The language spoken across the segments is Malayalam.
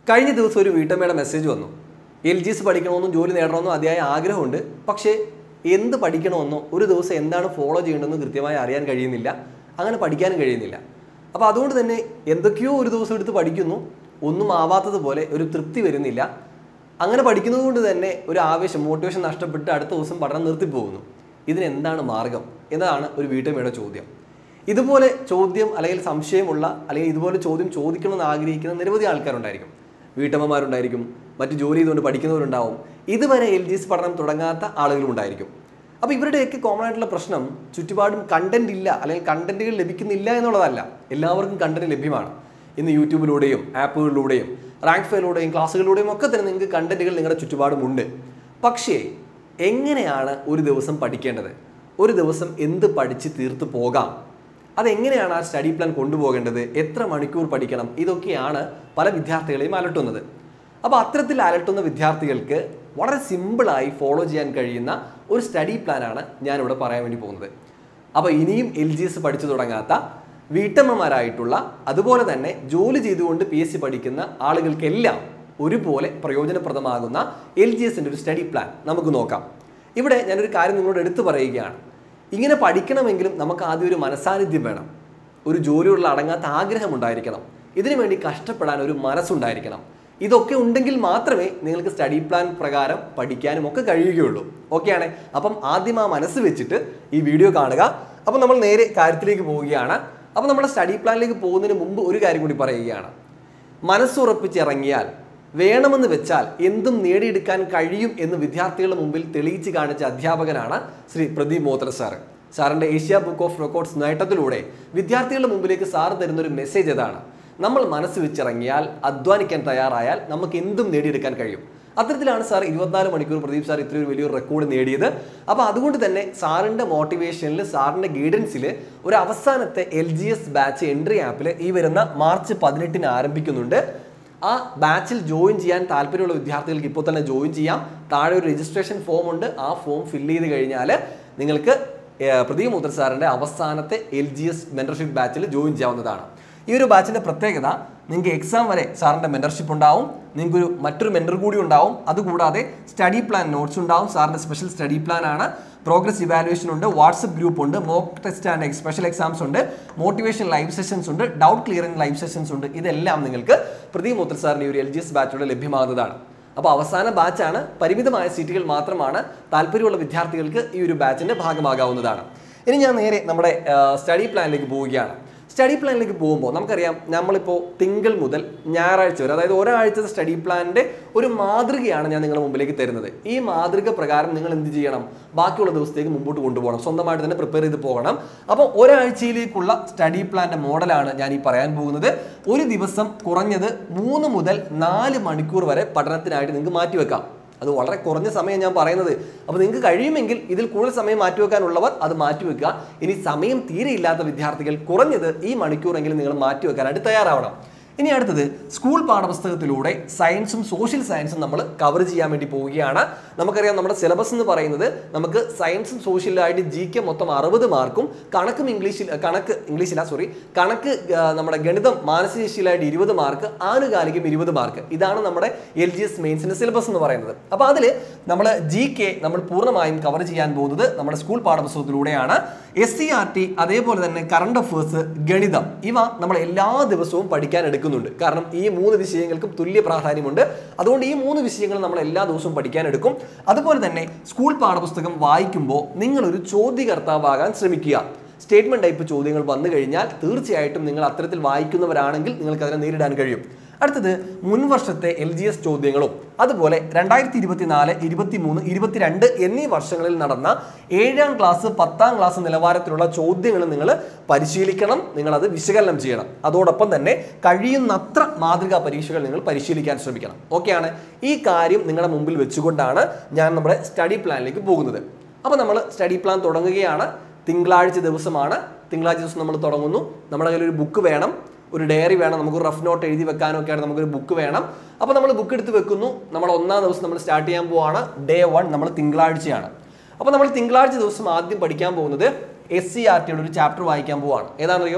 കഴിഞ്ഞ ദിവസം ഒരു വീട്ടമ്മയുടെ മെസ്സേജ് വന്നു എൽ ജി എസ് പഠിക്കണമെന്നും ജോലി നേടണമെന്നും അതിയായ ആഗ്രഹമുണ്ട് പക്ഷേ എന്ത് പഠിക്കണമെന്നോ ഒരു ദിവസം എന്താണ് ഫോളോ ചെയ്യേണ്ടതെന്ന് കൃത്യമായി അറിയാൻ കഴിയുന്നില്ല അങ്ങനെ പഠിക്കാനും കഴിയുന്നില്ല അപ്പോൾ അതുകൊണ്ട് തന്നെ എന്തൊക്കെയോ ഒരു ദിവസം എടുത്ത് പഠിക്കുന്നു ഒന്നും ആവാത്തതുപോലെ ഒരു തൃപ്തി വരുന്നില്ല അങ്ങനെ പഠിക്കുന്നത് കൊണ്ട് തന്നെ ഒരു ആവേശം മോട്ടിവേഷൻ നഷ്ടപ്പെട്ട് അടുത്ത ദിവസം പഠനം നിർത്തിപ്പോകുന്നു ഇതിന് എന്താണ് മാർഗം എന്നതാണ് ഒരു വീട്ടമ്മയുടെ ചോദ്യം ഇതുപോലെ ചോദ്യം അല്ലെങ്കിൽ സംശയമുള്ള അല്ലെങ്കിൽ ഇതുപോലെ ചോദ്യം ചോദിക്കണമെന്ന് ആഗ്രഹിക്കുന്ന നിരവധി ആൾക്കാരുണ്ടായിരിക്കും വീട്ടമ്മമാരുണ്ടായിരിക്കും മറ്റ് ജോലി ചെയ്തുകൊണ്ട് പഠിക്കുന്നവരുണ്ടാവും ഇതുവരെ എൽ ജി എസ് പഠനം തുടങ്ങാത്ത ആളുകളും ഉണ്ടായിരിക്കും അപ്പോൾ ഇവരുടെയൊക്കെ കോമൺ ആയിട്ടുള്ള പ്രശ്നം ചുറ്റുപാടും കണ്ടന്റ് ഇല്ല അല്ലെങ്കിൽ കണ്ടന്റുകൾ ലഭിക്കുന്നില്ല എന്നുള്ളതല്ല എല്ലാവർക്കും കണ്ടന്റ് ലഭ്യമാണ് ഇന്ന് യൂട്യൂബിലൂടെയും ആപ്പുകളിലൂടെയും റാങ്ക് ഫെയിലൂടെയും ക്ലാസ്സുകളിലൂടെയും ഒക്കെ തന്നെ നിങ്ങൾക്ക് കണ്ടന്റുകൾ നിങ്ങളുടെ ചുറ്റുപാടുമുണ്ട് പക്ഷേ എങ്ങനെയാണ് ഒരു ദിവസം പഠിക്കേണ്ടത് ഒരു ദിവസം എന്ത് പഠിച്ച് തീർത്ത് പോകാം അതെങ്ങനെയാണ് ആ സ്റ്റഡി പ്ലാൻ കൊണ്ടുപോകേണ്ടത് എത്ര മണിക്കൂർ പഠിക്കണം ഇതൊക്കെയാണ് പല വിദ്യാർത്ഥികളെയും അലട്ടുന്നത് അപ്പോൾ അത്തരത്തിൽ അലട്ടുന്ന വിദ്യാർത്ഥികൾക്ക് വളരെ സിമ്പിളായി ഫോളോ ചെയ്യാൻ കഴിയുന്ന ഒരു സ്റ്റഡി പ്ലാനാണ് ഞാനിവിടെ പറയാൻ വേണ്ടി പോകുന്നത് അപ്പോൾ ഇനിയും എൽ ജി എസ് പഠിച്ചു തുടങ്ങാത്ത വീട്ടമ്മമാരായിട്ടുള്ള അതുപോലെ തന്നെ ജോലി ചെയ്തുകൊണ്ട് പി എസ് സി പഠിക്കുന്ന ആളുകൾക്കെല്ലാം ഒരുപോലെ പ്രയോജനപ്രദമാകുന്ന എൽ ജി എസിൻ്റെ ഒരു സ്റ്റഡി പ്ലാൻ നമുക്ക് നോക്കാം ഇവിടെ ഞാനൊരു കാര്യം നിങ്ങളോട് എടുത്തു പറയുകയാണ് ഇങ്ങനെ പഠിക്കണമെങ്കിലും നമുക്ക് ആദ്യം ഒരു മനസാന്നിധ്യം വേണം ഒരു ജോലിയുള്ള അടങ്ങാത്ത ആഗ്രഹം ഉണ്ടായിരിക്കണം ഇതിനു വേണ്ടി കഷ്ടപ്പെടാൻ ഒരു മനസ്സുണ്ടായിരിക്കണം ഇതൊക്കെ ഉണ്ടെങ്കിൽ മാത്രമേ നിങ്ങൾക്ക് സ്റ്റഡി പ്ലാൻ പ്രകാരം പഠിക്കാനും ഒക്കെ കഴിയുകയുള്ളൂ ഓക്കെയാണ് അപ്പം ആദ്യം ആ മനസ്സ് വെച്ചിട്ട് ഈ വീഡിയോ കാണുക അപ്പം നമ്മൾ നേരെ കാര്യത്തിലേക്ക് പോവുകയാണ് അപ്പം നമ്മുടെ സ്റ്റഡി പ്ലാനിലേക്ക് പോകുന്നതിന് മുമ്പ് ഒരു കാര്യം കൂടി പറയുകയാണ് മനസ്സുറപ്പിച്ചിറങ്ങിയാൽ വേണമെന്ന് വെച്ചാൽ എന്തും നേടിയെടുക്കാൻ കഴിയും എന്ന് വിദ്യാർത്ഥികളുടെ മുമ്പിൽ തെളിയിച്ച് കാണിച്ച അധ്യാപകനാണ് ശ്രീ പ്രദീപ് മോത്ര സാറ് സാറിന്റെ ഏഷ്യ ബുക്ക് ഓഫ് റെക്കോർഡ്സ് നേട്ടത്തിലൂടെ വിദ്യാർത്ഥികളുടെ മുമ്പിലേക്ക് സാർ തരുന്ന ഒരു മെസ്സേജ് ഇതാണ് നമ്മൾ മനസ്സ് വെച്ചിറങ്ങിയാൽ അധ്വാനിക്കാൻ തയ്യാറായാൽ നമുക്ക് എന്തും നേടിയെടുക്കാൻ കഴിയും അത്തരത്തിലാണ് സാർ ഇരുപത്തിനാല് മണിക്കൂർ പ്രദീപ് സാർ ഇത്രയൊരു വലിയൊരു റെക്കോർഡ് നേടിയത് അപ്പോൾ അതുകൊണ്ട് തന്നെ സാറിൻ്റെ മോട്ടിവേഷനിൽ സാറിൻ്റെ ഗൈഡൻസിൽ ഒരു അവസാനത്തെ L G S batch entry ആപ്പിൽ ഈ വരുന്ന മാർച്ച് പതിനെട്ടിന് ആരംഭിക്കുന്നുണ്ട് ആ ബാച്ചിൽ ജോയിൻ ചെയ്യാൻ താല്പര്യമുള്ള വിദ്യാർത്ഥികൾക്ക് ഇപ്പോൾ തന്നെ ജോയിൻ ചെയ്യാം താഴെ ഒരു രജിസ്ട്രേഷൻ ഫോം ഉണ്ട് ആ ഫോം ഫില്ല് ചെയ്ത് കഴിഞ്ഞാൽ നിങ്ങൾക്ക് ഏർ, പ്രദീപ് മുദ്ര സാറിൻ്റെ അവസാനത്തെ എൽ ജി എസ് മെൻറ്റർഷിപ്പ് ബാച്ചിൽ ജോയിൻ ചെയ്യാവുന്നതാണ് ഈ ഒരു ബാച്ചിൻ്റെ പ്രത്യേകത നിങ്ങൾക്ക് എക്സാം വരെ സാറിൻ്റെ മെൻറ്റർഷിപ്പ് ഉണ്ടാവും നിങ്ങൾക്കൊരു മറ്റൊരു മെൻറ്റർ കൂടി ഉണ്ടാവും അതുകൂടാതെ സ്റ്റഡി പ്ലാൻ നോട്ട്സ് ഉണ്ടാവും സാറിൻ്റെ സ്പെഷ്യൽ സ്റ്റഡി പ്ലാൻ ആണ് പ്രോഗ്രസ് ഇവാലുവേഷൻ ഉണ്ട് വാട്സപ്പ് ഗ്രൂപ്പ് ഉണ്ട് mock test and special exams ഉണ്ട് മോട്ടിവേഷൻ ലൈവ് സെഷൻസ് ഉണ്ട് ഡൗട്ട് ക്ലിയറിംഗ് ലൈവ് സെഷൻസ് ഉണ്ട് ഇതെല്ലാം നിങ്ങൾക്ക് പ്രദീപ് മുത്ര സാറിൻ്റെ ഈ ഒരു എൽ ജി എസ് ബാച്ചിലൂടെ ലഭ്യമാകുന്നതാണ് അപ്പോൾ അവസാന ബാച്ചാണ് പരിമിതമായ സീറ്റുകൾ മാത്രമാണ് താല്പര്യമുള്ള വിദ്യാർത്ഥികൾക്ക് ഈ ഒരു ബാച്ചിൻ്റെ ഭാഗമാകാവുന്നതാണ് ഇനി ഞാൻ നേരെ നമ്മുടെ സ്റ്റഡി പ്ലാനിലേക്ക് പോവുകയാണ് സ്റ്റഡി പ്ലാനിലേക്ക് പോകുമ്പോൾ നമുക്കറിയാം നമ്മളിപ്പോൾ തിങ്കൾ മുതൽ ഞായറാഴ്ച വരെ അതായത് ഒരാഴ്ചത്തെ സ്റ്റഡി പ്ലാനിൻ്റെ ഒരു മാതൃകയാണ് ഞാൻ നിങ്ങളുടെ മുമ്പിലേക്ക് തരുന്നത് ഈ മാതൃക പ്രകാരം നിങ്ങൾ എന്ത് ചെയ്യണം ബാക്കിയുള്ള ദിവസത്തേക്ക് മുമ്പോട്ട് കൊണ്ടുപോകണം സ്വന്തമായിട്ട് തന്നെ പ്രിപ്പയർ ചെയ്ത് പോകണം അപ്പോൾ ഒരാഴ്ചയിലേക്കുള്ള സ്റ്റഡി പ്ലാന്റെ മോഡലാണ് ഞാൻ ഈ പറയാൻ പോകുന്നത് ഒരു ദിവസം കുറഞ്ഞത് മൂന്ന് മുതൽ നാല് മണിക്കൂർ വരെ പഠനത്തിനായിട്ട് നിങ്ങൾക്ക് മാറ്റിവെക്കാം അത് വളരെ കുറഞ്ഞ സമയം ഞാൻ പറയുന്നത് അപ്പോൾ നിങ്ങൾക്ക് കഴിയുമെങ്കിൽ ഇതിൽ കൂടുതൽ സമയം മാറ്റിവെക്കാനുള്ളവർ അത് മാറ്റിവെക്കുക ഇനി സമയം തീരെ ഇല്ലാത്ത വിദ്യാർത്ഥികൾ കുറഞ്ഞത് ഈ മണിക്കൂറെങ്കിലും നിങ്ങൾ മാറ്റിവെക്കാനായിട്ട് തയ്യാറാവണം ഇനി അടുത്തത് സ്കൂൾ പാഠപുസ്തകത്തിലൂടെ സയൻസും സോഷ്യൽ സയൻസും നമ്മൾ കവർ ചെയ്യാൻ വേണ്ടി പോവുകയാണ് നമുക്കറിയാം നമ്മുടെ സിലബസ് എന്ന് പറയുന്നത് നമുക്ക് സയൻസും സോഷ്യലായിട്ട് ജി കെ മൊത്തം അറുപത് മാർക്കും കണക്കും ഇംഗ്ലീഷിൽ കണക്ക് ഇംഗ്ലീഷില്ല സോറി കണക്ക് ആ, നമ്മുടെ ഗണിതം മാനസികശീലമായിട്ട് ഇരുപത് മാർക്ക് ആനുകാലികം ഇരുപത് മാർക്ക് ഇതാണ് നമ്മുടെ എൽ ജി എസ് മെയിൻസിന്റെ സിലബസ് എന്ന് പറയുന്നത് അപ്പോൾ അതിൽ നമ്മൾ ജി കെ നമ്മൾ പൂർണ്ണമായും കവർ ചെയ്യാൻ പോകുന്നത് നമ്മുടെ സ്കൂൾ പാഠപുസ്തകത്തിലൂടെയാണ് എസ് സി ആർ ടി അതേപോലെ തന്നെ കറണ്ട് അഫേഴ്സ് ഗണിതം ഇവ നമ്മൾ എല്ലാ ദിവസവും പഠിക്കാൻ എടുക്കുന്നുണ്ട് കാരണം ഈ മൂന്ന് വിഷയങ്ങൾക്കും തുല്യ പ്രാധാന്യമുണ്ട് അതുകൊണ്ട് ഈ മൂന്ന് വിഷയങ്ങൾ നമ്മൾ എല്ലാ ദിവസവും പഠിക്കാൻ എടുക്കും അതുപോലെ തന്നെ സ്കൂൾ പാഠപുസ്തകം വായിക്കുമ്പോൾ നിങ്ങളൊരു ചോദ്യകർത്താവാകാൻ ശ്രമിക്കുക സ്റ്റേറ്റ്മെന്റ് ടൈപ്പ് ചോദ്യങ്ങൾ വന്നു കഴിഞ്ഞാൽ തീർച്ചയായിട്ടും നിങ്ങൾ അത്തരത്തിൽ വായിക്കുന്നവരാണെങ്കിൽ നിങ്ങൾക്ക് അതിനെ നേരിടാൻ കഴിയും അടുത്തത് മുൻ വർഷത്തെ എൽ ജി എസ് ചോദ്യങ്ങളും അതുപോലെ രണ്ടായിരത്തി ഇരുപത്തിനാല് ഇരുപത്തി മൂന്ന് ഇരുപത്തിരണ്ട് എന്നീ വർഷങ്ങളിൽ നടന്ന ഏഴാം ക്ലാസ് പത്താം ക്ലാസ് നിലവാരത്തിലുള്ള ചോദ്യങ്ങൾ നിങ്ങൾ പരിശീലിക്കണം നിങ്ങൾ അത് വിശകലനം ചെയ്യണം അതോടൊപ്പം തന്നെ കഴിയുന്നത്ര മാതൃകാ പരീക്ഷകൾ നിങ്ങൾ പരിശീലിക്കാൻ ശ്രമിക്കണം ഓക്കെയാണ് ഈ കാര്യം നിങ്ങളുടെ മുമ്പിൽ വെച്ചുകൊണ്ടാണ് ഞാൻ നമ്മുടെ സ്റ്റഡി പ്ലാനിലേക്ക് പോകുന്നത് അപ്പോൾ നമ്മൾ സ്റ്റഡി പ്ലാൻ തുടങ്ങുകയാണ് തിങ്കളാഴ്ച ദിവസമാണ് തിങ്കളാഴ്ച ദിവസം നമ്മൾ തുടങ്ങുന്നു നമ്മുടെ കയ്യിൽ ഒരു ബുക്ക് വേണം ഒരു ഡയറി വേണം നമുക്ക് റഫ് നോട്ട് എഴുതി വെക്കാനൊക്കെയാണ് നമുക്കൊരു ബുക്ക് വേണം അപ്പോൾ നമ്മൾ ബുക്ക് എടുത്ത് വെക്കുന്നു നമ്മൾ ഒന്നാം ദിവസം നമ്മൾ സ്റ്റാർട്ട് ചെയ്യാൻ പോവാണ് ഡേ വൺ നമ്മൾ തിങ്കളാഴ്ചയാണ് അപ്പോൾ നമ്മൾ തിങ്കളാഴ്ച ദിവസം ആദ്യം പഠിക്കാൻ പോകുന്നത് എസ് സി ആർ ടിയുടെ ഒരു ചാപ്റ്റർ വായിക്കാൻ പോവാണ് ഏതാണെന്നറിയോ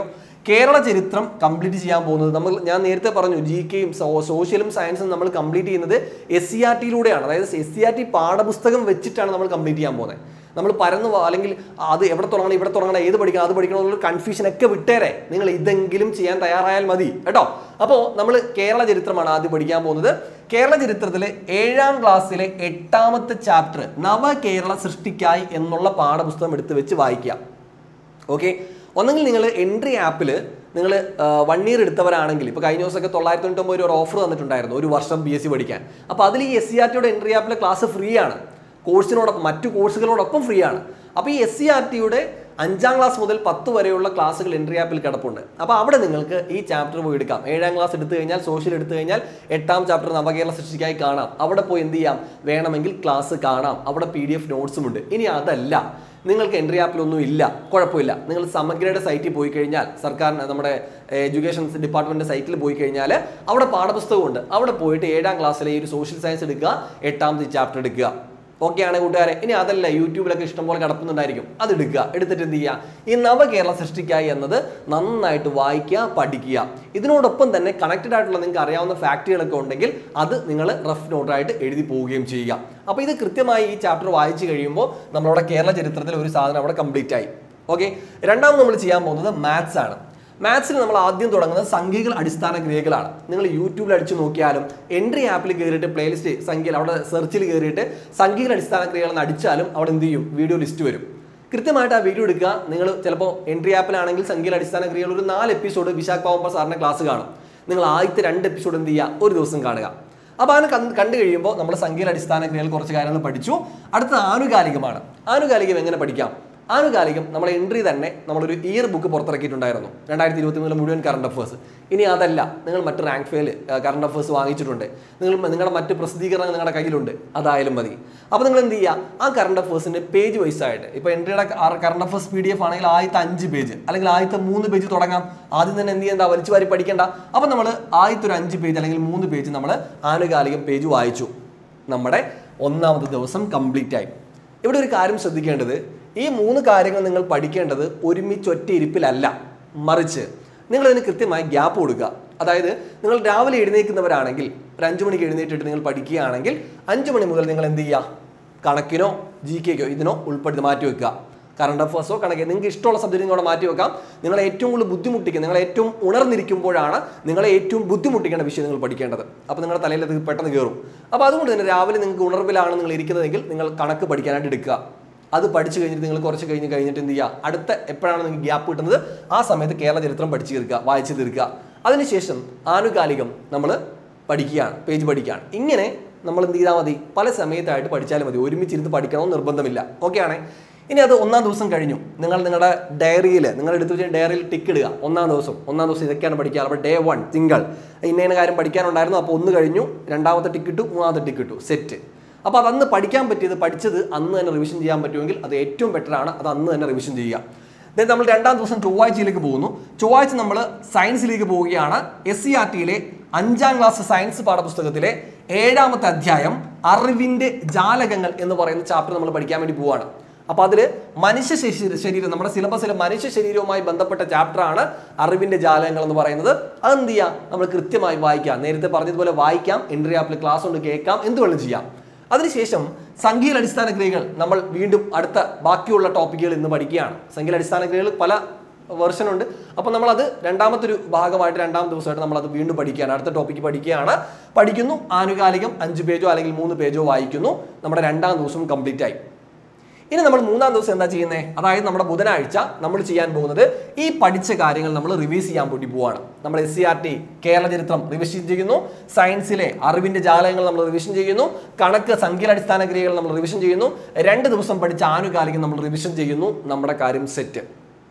കേരള ചരിത്രം കംപ്ലീറ്റ് ചെയ്യാൻ പോകുന്നത് നമ്മൾ ഞാൻ നേരത്തെ പറഞ്ഞു ജി കെയും സോഷ്യലും സയൻസും നമ്മൾ കംപ്ലീറ്റ് ചെയ്യുന്നത് എസ് സി ആർ ടിയിലൂടെയാണ് അതായത് എസ് സി ആർ ടി പാഠപുസ്തകം വെച്ചിട്ടാണ് നമ്മൾ കംപ്ലീറ്റ് ചെയ്യാൻ പോകുന്നത് നമ്മൾ പരന്നു പോ- അല്ലെങ്കിൽ അത് എവിടെ തുടങ്ങണം ഇവിടെ തുടങ്ങണം ഏത് പഠിക്കണം അത് പഠിക്കണം എന്നുള്ള കൺഫ്യൂഷൻ ഒക്കെ വിട്ടേരെ നിങ്ങൾ ഇതെങ്കിലും ചെയ്യാൻ തയ്യാറായാൽ മതി കേട്ടോ അപ്പോൾ നമ്മൾ കേരള ചരിത്രമാണ് ആദ്യം പഠിക്കാൻ പോകുന്നത് കേരള ചരിത്രത്തിലെ ഏഴാം ക്ലാസ്സിലെ എട്ടാമത്തെ ചാപ്റ്റർ നവകേരള സൃഷ്ടിക്കായി എന്നുള്ള പാഠപുസ്തകം എടുത്ത് വെച്ച് വായിക്കുക ഓക്കെ ഒന്നെങ്കിൽ നിങ്ങൾ എൻട്രി ആപ്പിൽ നിങ്ങൾ വൺ ഇയർ എടുത്തവരാണെങ്കിൽ ഇപ്പോൾ കഴിഞ്ഞ ദിവസമൊക്കെ തൊള്ളായിരത്തി തൊണ്ണൂറ്റൊമ്പത് രൂപ ഒരു ഓഫർ തന്നിട്ടുണ്ടായിരുന്നു ഒരു വർഷം ബി എസ് സി പഠിക്കാൻ അപ്പോൾ അതിൽ ഈ എസ് സി ആർ ടിയുടെ എൻട്രി ആപ്പിലെ ക്ലാസ് ഫ്രീ ആണ് കോഴ്സിനോടൊപ്പം മറ്റു കോഴ്സുകളോടൊപ്പം ഫ്രീ ആണ് അപ്പോൾ ഈ എസ് സി ആർ ടിയുടെ അഞ്ചാം ക്ലാസ് മുതൽ പത്ത് വരെയുള്ള ക്ലാസ്സുകൾ എൻട്രി ആപ്പിൽ കിടപ്പുണ്ട് അപ്പോൾ അവിടെ നിങ്ങൾക്ക് ഈ ചാപ്റ്റർ പോയി എടുക്കാം ഏഴാം ക്ലാസ് എടുത്തു കഴിഞ്ഞാൽ സോഷ്യൽ എടുത്തു കഴിഞ്ഞാൽ എട്ടാം ചാപ്റ്റർ നവകേരള സൃഷ്ടിക്കായി കാണാം അവിടെ പോയി എന്ത് ചെയ്യാം വേണമെങ്കിൽ ക്ലാസ് കാണാം അവിടെ പി ഡി എഫ് നോട്ട്സും ഉണ്ട് ഇനി അതല്ല നിങ്ങൾക്ക് എൻട്രി ആപ്പിലൊന്നും ഇല്ല കുഴപ്പമില്ല നിങ്ങൾ സമഗ്രയുടെ സൈറ്റിൽ പോയി കഴിഞ്ഞാൽ സർക്കാരിന് നമ്മുടെ എഡ്യൂക്കേഷൻ ഡിപ്പാർട്ട്മെന്റ് സൈറ്റിൽ പോയി കഴിഞ്ഞാൽ അവിടെ പാഠപുസ്തകമുണ്ട് അവിടെ പോയിട്ട് ഏഴാം ക്ലാസ്സിലെ ഈ ഒരു സോഷ്യൽ സയൻസ് എടുക്കുക എട്ടാമത്തെ ചാപ്റ്റർ എടുക്കുക ഓക്കെ ആണ് കൂട്ടുകാരെ ഇനി അതല്ല യൂട്യൂബിലൊക്കെ ഇഷ്ടംപോലെ കിടക്കുന്നുണ്ടായിരിക്കും അത് എടുക്കുക എടുത്തിട്ട് എന്ത് ചെയ്യുക ഈ നവകേരള സൃഷ്ടിക്കായി എന്നത് നന്നായിട്ട് വായിക്കുക പഠിക്കുക ഇതിനോടൊപ്പം തന്നെ കണക്റ്റഡ് ആയിട്ടുള്ള നിങ്ങൾക്ക് അറിയാവുന്ന ഫാക്റ്റുകളൊക്കെ ഉണ്ടെങ്കിൽ അത് നിങ്ങൾ റഫ് നോട്ടായിട്ട് എഴുതി പോവുകയും ചെയ്യുക അപ്പോൾ ഇത് കൃത്യമായി ഈ ചാപ്റ്റർ വായിച്ചു കഴിയുമ്പോൾ നമ്മളവിടെ കേരള ചരിത്രത്തിൽ ഒരു സാധനം അവിടെ കംപ്ലീറ്റ് ആയി ഓക്കെ രണ്ടാമത് നമ്മൾ ചെയ്യാൻ പോകുന്നത് മാത്സ് ആണ് മാത്സിൽ നമ്മൾ ആദ്യം തുടങ്ങുന്നത് സംഖ്യകൾ അടിസ്ഥാന ക്രിയകളാണ് നിങ്ങൾ യൂട്യൂബിൽ അടിച്ചു നോക്കിയാലും എൻട്രി ആപ്പിൽ കയറിയിട്ട് പ്ലേലിസ്റ്റ് സംഖ്യയിൽ അവിടെ സെർച്ചിൽ കയറിയിട്ട് സംഖ്യകൾ അടിസ്ഥാന ക്രിയകൾ എന്ന് അടിച്ചാലും അവിടെ എന്ത് ചെയ്യും വീഡിയോ ലിസ്റ്റ് വരും കൃത്യമായിട്ട് ആ വീഡിയോ എടുക്കുക നിങ്ങൾ ചിലപ്പോൾ എൻട്രി ആപ്പിലാണെങ്കിൽ സംഖ്യയിൽ അടിസ്ഥാന ക്രിയകൾ ഒരു നാല് എപ്പിസോഡ് വിശാഖ് പവമ്പ സാറിന്റെ ക്ലാസ് കാണും നിങ്ങൾ ആദ്യത്തെ രണ്ട് എപ്പിസോഡ് എന്ത് ചെയ്യുക ഒരു ദിവസം കാണുക അപ്പോൾ അതിനെ കണ്ട് കണ്ടു കഴിയുമ്പോൾ നമ്മൾ സംഖ്യയിൽ അടിസ്ഥാന ക്രിയകൾ കുറച്ച് കാര്യങ്ങൾ പഠിച്ചു അടുത്ത ആനുകാലികമാണ് ആനുകാലികം എങ്ങനെ പഠിക്കാം ആനുകാലികം നമ്മൾ എൻട്രി തന്നെ നമ്മളൊരു ഇയർ ബുക്ക് പുറത്തിറക്കിയിട്ടുണ്ടായിരുന്നു രണ്ടായിരത്തി ഇരുപത്തി മൂന്നിലെ മുഴുവൻ കറണ്ട് അഫേഴ്സ് ഇനി അതല്ല നിങ്ങൾ മറ്റ് റാങ്ക് ഫെയിൽ കറണ്ട് അഫേഴ്സ് വാങ്ങിച്ചിട്ടുണ്ട് നിങ്ങൾ നിങ്ങളുടെ മറ്റ് പ്രസിദ്ധീകരണങ്ങൾ നിങ്ങളുടെ കയ്യിലുണ്ട് അതായാലും മതി അപ്പോൾ നിങ്ങൾ എന്ത് ചെയ്യുക ആ കറണ്ട് അഫേഴ്സിന്റെ പേജ് വൈസ് ആയിട്ട് ഇപ്പോൾ എൻട്രിയുടെ current affairs P D F ആണെങ്കിൽ ആദ്യത്തെ അഞ്ച് പേജ് അല്ലെങ്കിൽ ആദ്യത്തെ മൂന്ന് പേജ് തുടങ്ങാം ആദ്യം തന്നെ എന്ത് ചെയ്യണ്ട വലിച്ചു വാരി പഠിക്കേണ്ട അപ്പോൾ നമ്മൾ ആദ്യത്തെ ഒരു അഞ്ച് പേജ് അല്ലെങ്കിൽ മൂന്ന് പേജ് നമ്മൾ ആനുകാലികം പേജ് വായിച്ചു നമ്മുടെ ഒന്നാമത്തെ ദിവസം കംപ്ലീറ്റ് ആയി ഇവിടെ ഒരു കാര്യം ശ്രദ്ധിക്കേണ്ടത് ഈ മൂന്ന് കാര്യങ്ങൾ നിങ്ങൾ പഠിക്കേണ്ടത് ഒരുമിച്ച് ഒറ്റ ഇരിപ്പിലല്ല മറിച്ച് നിങ്ങൾ ഇതിന് കൃത്യമായി ഗ്യാപ്പ് കൊടുക്കുക അതായത് നിങ്ങൾ രാവിലെ എഴുന്നേൽക്കുന്നവരാണെങ്കിൽ ഒരു അഞ്ചു മണിക്ക് എഴുന്നേറ്റിട്ട് നിങ്ങൾ പഠിക്കുകയാണെങ്കിൽ അഞ്ചു മണി മുതൽ നിങ്ങൾ എന്ത് ചെയ്യുക കണക്കിനോ ജി കെക്കോ ഇതിനോ ഉൾപ്പെടുത്തി മാറ്റി വെക്കുക കറണ്ട് അഫേഴ്സോ കണക്ക് നിങ്ങൾക്ക് ഇഷ്ടമുള്ള സബ്ജക്റ്റ് കൂടെ മാറ്റി വെക്കാം നിങ്ങളെ ഏറ്റവും കൂടുതൽ ബുദ്ധിമുട്ടിക്കുക നിങ്ങൾ ഏറ്റവും ഉണർന്നിരിക്കുമ്പോഴാണ് നിങ്ങളെ ഏറ്റവും ബുദ്ധിമുട്ടിക്കേണ്ട വിഷയം നിങ്ങൾ പഠിക്കേണ്ടത് അപ്പോൾ നിങ്ങളുടെ തലയിൽ അത് പെട്ടെന്ന് കയറും അപ്പോൾ അതുകൊണ്ട് തന്നെ രാവിലെ നിങ്ങൾക്ക് ഉണർവിലാണ് നിങ്ങൾ ഇരിക്കുന്നതെങ്കിൽ നിങ്ങൾ കണക്ക് പഠിക്കാനായിട്ട് എടുക്കുക അത് പഠിച്ചു കഴിഞ്ഞിട്ട് നിങ്ങൾ കുറച്ച് കഴിഞ്ഞ് കഴിഞ്ഞിട്ട് എന്ത് ചെയ്യുക അടുത്ത എപ്പോഴാണ് നിങ്ങൾക്ക് ഗ്യാപ്പ് കിട്ടുന്നത് ആ സമയത്ത് കേരള ചരിത്രം പഠിച്ചു തീർക്കുക വായിച്ചു തീർക്കുക അതിനുശേഷം ആനുകാലികം നമ്മൾ പഠിക്കുകയാണ് പേജ് പഠിക്കുകയാണ് ഇങ്ങനെ നമ്മൾ എന്ത് ചെയ്താൽ മതി പല സമയത്തായിട്ട് പഠിച്ചാലും മതി ഒരുമിച്ചിരുന്ന് പഠിക്കണമെന്ന് നിർബന്ധമില്ല ഓക്കെ ആണേ ഇനി അത് ഒന്നാം ദിവസം കഴിഞ്ഞു നിങ്ങൾ നിങ്ങളുടെ ഡയറിയിൽ നിങ്ങൾ എടുത്തു വെച്ച ഡയറിയിൽ ടിക്ക് ഇടുക ഒന്നാം ദിവസം ഒന്നാം ദിവസം ഇതൊക്കെയാണ് പഠിക്കുക അപ്പോൾ ഡേ വൺ തിങ്കൾ ഇന്ന ഇന്ന കാര്യം പഠിക്കാനുണ്ടായിരുന്നു അപ്പോൾ ഒന്ന് കഴിഞ്ഞു രണ്ടാമത്തെ ടിക്ക് ഇട്ടു മൂന്നാമത്തെ ടിക്ക് ഇട്ടു സെറ്റ് അപ്പോൾ അത് അന്ന് പഠിക്കാൻ പറ്റിയത് പഠിച്ചത് അന്ന് തന്നെ റിവിഷൻ ചെയ്യാൻ പറ്റുമെങ്കിൽ അത് ഏറ്റവും ബെറ്റർ ആണ് അത് അന്ന് തന്നെ റിവിഷൻ ചെയ്യുക ദെൻ നമ്മൾ രണ്ടാം ദിവസം ചൊവ്വാഴ്ചയിലേക്ക് പോകുന്നു ചൊവ്വാഴ്ച നമ്മൾ സയൻസിലേക്ക് പോവുകയാണ് എസ് സി ആർ ടിയിലെ അഞ്ചാം ക്ലാസ് സയൻസ് പാഠപുസ്തകത്തിലെ ഏഴാമത്തെ അധ്യായം അറിവിന്റെ ജാലകങ്ങൾ എന്ന് പറയുന്ന ചാപ്റ്റർ നമ്മൾ പഠിക്കാൻ വേണ്ടി പോവുകയാണ് അപ്പോൾ അതിൽ മനുഷ്യ ശരീര ശരീരം നമ്മുടെ സിലബസിലെ മനുഷ്യ ശരീരവുമായി ബന്ധപ്പെട്ട ചാപ്റ്ററാണ് അറിവിന്റെ ജാലകങ്ങൾ എന്ന് പറയുന്നത് അതെന്ത് ചെയ്യാം നമ്മൾ കൃത്യമായി വായിക്കാം നേരത്തെ പറഞ്ഞതുപോലെ വായിക്കാം എൻട്രി ആപ്പിൽ ക്ലാസ് കൊണ്ട് കേൾക്കാം എന്ത് വേണം ചെയ്യാം അതിനുശേഷം സംഖ്യയിൽ അടിസ്ഥാന ക്രിയകൾ നമ്മൾ വീണ്ടും അടുത്ത ബാക്കിയുള്ള ടോപ്പിക്കുകൾ ഇന്ന് പഠിക്കുകയാണ് സംഖ്യയിൽ അടിസ്ഥാന ക്രിയകൾ പല വെർഷൻ ഉണ്ട് അപ്പോൾ നമ്മളത് രണ്ടാമത്തെ ഒരു ഭാഗമായിട്ട് രണ്ടാം ദിവസമായിട്ട് നമ്മൾ അത് വീണ്ടും പഠിക്കുകയാണ് അടുത്ത ടോപ്പിക്ക് പഠിക്കുകയാണ് പഠിക്കുന്നു ആനുകാലികം അഞ്ച് പേജോ അല്ലെങ്കിൽ മൂന്ന് പേജോ വായിക്കുന്നു നമ്മുടെ രണ്ടാം ദിവസം കംപ്ലീറ്റ് ആയി ഇനി നമ്മൾ മൂന്നാം ദിവസം എന്താ ചെയ്യുന്നത് അതായത് നമ്മുടെ ബുധനാഴ്ച നമ്മൾ ചെയ്യാൻ പോകുന്നത് ഈ പഠിച്ച കാര്യങ്ങൾ നമ്മൾ റിവൈസ് ചെയ്യാൻ വേണ്ടി പോവാണ് നമ്മൾ S C R T Kerala ചരിത്രം റിവിഷൻ ചെയ്യുന്നു സയൻസിലെ അറിവിന്റെ ജാലകങ്ങൾ നമ്മൾ റിവിഷൻ ചെയ്യുന്നു കണക്ക് സംഖ്യയിലടിസ്ഥാന ക്രിയകൾ നമ്മൾ റിവിഷൻ ചെയ്യുന്നു രണ്ട് ദിവസം പഠിച്ച ആനുകാലികം നമ്മൾ റിവിഷൻ ചെയ്യുന്നു നമ്മുടെ കാര്യം സെറ്റ്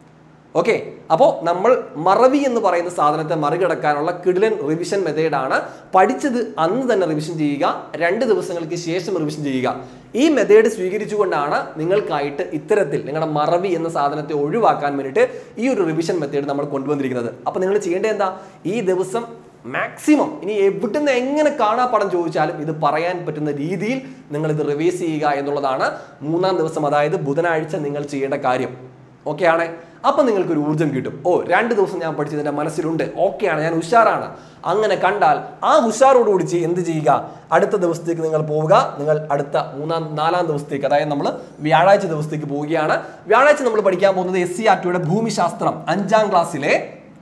ഓക്കെ അപ്പോൾ നമ്മൾ മറവി എന്ന് പറയുന്ന സാധനത്തെ മറികടക്കാനുള്ള കിടിലൻ റിവിഷൻ മെത്തേഡാണ് പഠിച്ചത് അന്ന് തന്നെ റിവിഷൻ ചെയ്യുക രണ്ട് ദിവസങ്ങൾക്ക് ശേഷം റിവിഷൻ ചെയ്യുക ഈ മെത്തേഡ് സ്വീകരിച്ചുകൊണ്ടാണ് നിങ്ങൾക്കായിട്ട് ഇത്തരത്തിൽ നിങ്ങളുടെ മറവി എന്ന സാധനത്തെ ഒഴിവാക്കാൻ വേണ്ടിയിട്ട് ഈ ഒരു റിവിഷൻ മെത്തേഡ് നമ്മൾ കൊണ്ടുവന്നിരിക്കുന്നത് അപ്പോൾ നിങ്ങൾ ചെയ്യേണ്ടത് എന്താ ഈ ദിവസം മാക്സിമം ഇനി എവിടുന്ന് എങ്ങനെ കാണാ പടം ചോദിച്ചാലും ഇത് പറയാൻ പറ്റുന്ന രീതിയിൽ നിങ്ങൾ ഇത് റിവൈസ് ചെയ്യുക എന്നുള്ളതാണ് മൂന്നാം ദിവസം അതായത് ബുധനാഴ്ച നിങ്ങൾ ചെയ്യേണ്ട കാര്യം ഓക്കെ ആണ് അപ്പം നിങ്ങൾക്ക് ഒരു ഊർജ്ജം കിട്ടും ഓ രണ്ട് ദിവസം ഞാൻ പഠിച്ചത് എൻ്റെ മനസ്സിലുണ്ട് ഓക്കെയാണ് ഞാൻ ഉഷാറാണ് അങ്ങനെ കണ്ടാൽ ആ ഉഷാറോടുകൂടി ചെയ്- എന്ത് ചെയ്യുക അടുത്ത ദിവസത്തേക്ക് നിങ്ങൾ പോവുക നിങ്ങൾ അടുത്ത മൂന്നാം നാലാം ദിവസത്തേക്ക് അതായത് നമ്മൾ വ്യാഴാഴ്ച ദിവസത്തേക്ക് പോവുകയാണ് വ്യാഴാഴ്ച നമ്മൾ പഠിക്കാൻ പോകുന്നത് എസ് സി ആർ ടിയുടെ ഭൂമിശാസ്ത്രം അഞ്ചാം ക്ലാസ്സിലെ